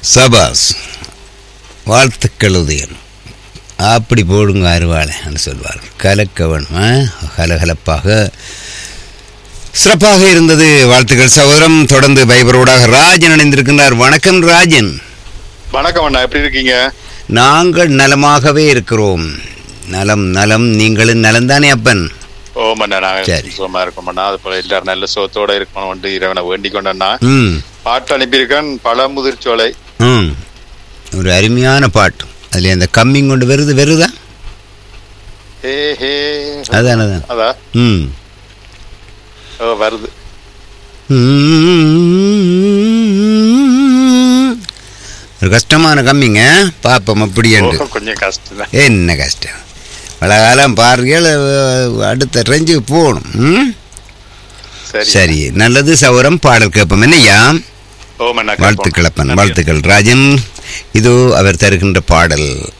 சபாஸ் வாழ்த்துக்கள் உதயம் அப்படி போடுங்க அருவாளைன்னு சொல்வார் கலக்க வேணும் ஆ? கலகலப்பாக சிறப்பாக இருந்தது வாழ்த்துக்கள் சகோதரம் தொடர்ந்து பைபரோடாக ராஜன் இணைந்திருக்கின்றார் வணக்கம் ராஜன் வணக்கம் அண்ணா எப்படி இருக்கீங்க நாங்கள் நலமாகவே இருக்கிறோம் நலம் நலம் நீங்களும் நலம்தானே அப்பன் ஓம் அண்ணா நாங்க சரி. சுகமா இருக்கோம் அண்ணா அது போல எல்லாரும் நல்ல சுகத்தோட இருக்கணும் வந்து இறைவனை வேண்டிக் கொண்டண்ணா ம் பாட்டு அனுப்பியிருக்கேன் பல முதிர்ச்சோலை ம் ஒரு அருமையான பாட்டு அதில் அந்த கம்மிங் கொண்டு வருது வருதா ஹே ஹே அதான் அதான் அதா ம் ஓ வருது ஒரு கஷ்டமான கம்மிங்க பாப்போம் அப்படி ஓ, என்று கொஞ்சம் கஷ்டம் தான் என்ன கஷ்டம் பல காலம் பாருங்கள் அடுத்த ரேஞ்சுக்கு போகணும் ம்? சரி சரி நல்லது சௌரம் பாடல் கேட்போம் என்னய்யா ஓம் அண்ணா வாழ்த்துக்கள் அப்பன் வாழ்த்துக்கள் ராஜன் இதோ அவர் தருகின்ற பாடல்